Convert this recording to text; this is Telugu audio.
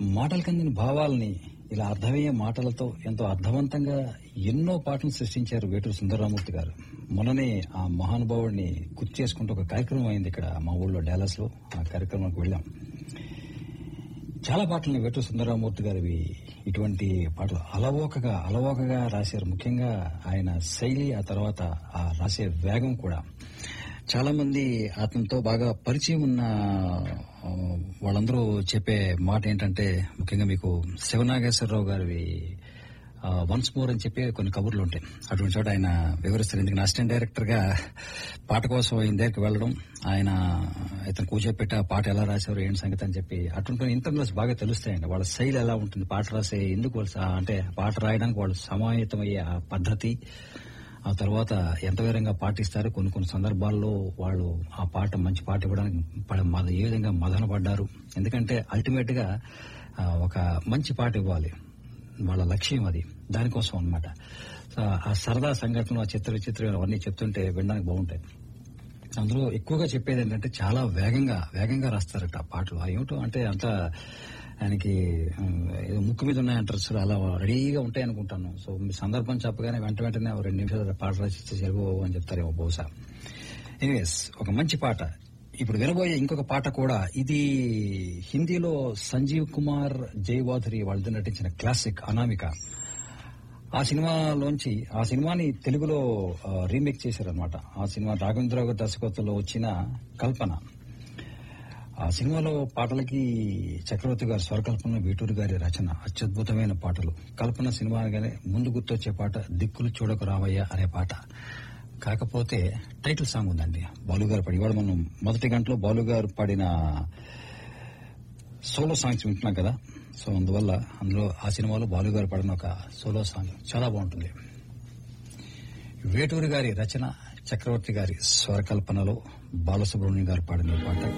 మాటల కందిన భావాల్ని ఇలా అర్థమయ్యే మాటలతో ఎంతో అర్థవంతంగా ఎన్నో పాటలు సృష్టించారు వేటూరు సుందరరామూర్తి గారు మొన్ననే ఆ మహానుభావుడిని గుర్తు చేసుకుంటూ ఒక కార్యక్రమం అయింది ఇక్కడ మా ఊళ్ళో డాలస్ లో ఆ కార్యక్రమానికి వెళ్ళాం చాలా పాటలు వేటూరు సుందరరామూర్తి గారివి ఇటువంటి పాటలు అలవోకగా అలవోకగా రాశారు ముఖ్యంగా ఆయన శైలి ఆ తర్వాత ఆ రాసే వేగం కూడా చాలా మంది అతనితో బాగా పరిచయం ఉన్న ఆ, వాళ్ళందరూ చెప్పే మాట ఏంటంటే ముఖ్యంగా మీకు శివనాగేశ్వరరావు గారివి వన్స్ మోర్ అని చెప్పి కొన్ని కబుర్లు ఉంటాయి అటువంటి చోట ఆయన వివరిస్తారు ఎందుకంటే అసిస్టెంట్ డైరెక్టర్ గా పాట కోసం ఆయన దగ్గరికి వెళ్ళడం ఆయన ఇతను కూర్చోపెట్టి ఆ పాట ఎలా రాశారు ఏంటి సంగతి అని చెప్పి అటువంటి ఇంటర్నల్స్ బాగా తెలుస్తాయండి వాళ్ళ శైలి ఎలా ఉంటుంది పాట రాసే ఎందుకు వాళ్ళు స- అంటే పాట రాయడానికి వాళ్ళు సమాహితమయ్యే ఆ పద్ధతి ఆ తర్వాత ఎంత విధంగా పాటిస్తారు కొన్ని కొన్ని సందర్భాల్లో వాళ్ళు ఆ పాట మంచి పాట ఇవ్వడానికి పడ- మద- ఏ విధంగా మదన పడ్డారు ఎందుకంటే అల్టిమేట్ గా ఆ, ఒక మంచి పాట ఇవ్వాలి వాళ్ళ లక్ష్యం అది దానికోసం అన్నమాట సో ఆ సరదా సంఘటనలు ఆ చిత్ర విచిత్రాలు అవన్నీ చెప్తుంటే వినడానికి బాగుంటాయి అందులో ఎక్కువగా చెప్పేది ఏంటంటే చాలా వేగంగా వేగంగా రాస్తారట ఆ పాటలు ఆ ఏమిటో అంటే అంత ఆయనకి ఉమ్, ఏదో ముక్కు మీద ఉన్నాయంటారు సార్ అలా రెడీగా ఉంటాయి అనుకుంటాను సో మీ సందర్భం చెప్పగానే వెంట వెంటనే ఒక రెండు నిమిషాలు పాట రాసిస్తే సరిపో అని చెప్తారేమో బహుశా ఎనీవేస్ ఒక మంచి పాట ఇప్పుడు వినబోయే ఇంకొక పాట కూడా ఇది హిందీలో సంజీవ్ కుమార్ జయవాధరి వాళ్ళతో నటించిన క్లాసిక్ అనామిక ఆ సినిమాలోంచి ఆ సినిమాని తెలుగులో ఆ, రీమేక్ చేశారనమాట ఆ సినిమా రాఘవేంద్రరావు గారి దర్శకత్వంలో వచ్చిన కల్పన ఆ సినిమాలో పాటలకి చక్రవర్తి గారి స్వరకల్పన వీటూరు గారి రచన అత్యద్భుతమైన పాటలు కల్పన సినిమా అనగానే ముందు గుర్తొచ్చే పాట దిక్కులు చూడకు రావయ్య అనే పాట కాకపోతే టైటిల్ సాంగ్ ఉందండి బాలు గారు పాడి ఇవాళ మనం మొదటి గంటలో బాలు గారు పాడిన సోలో సాంగ్స్ వింటున్నాం కదా సో అందువల్ల అందులో ఆ సినిమాలో బాలు గారు పాడిన ఒక సోలో సాంగ్ చాలా బాగుంటుంది వేటూరి గారి రచన చక్రవర్తి గారి స్వరకల్పనలో బాలసుబ్రహ్మణ్యం గారు పాడిన పాట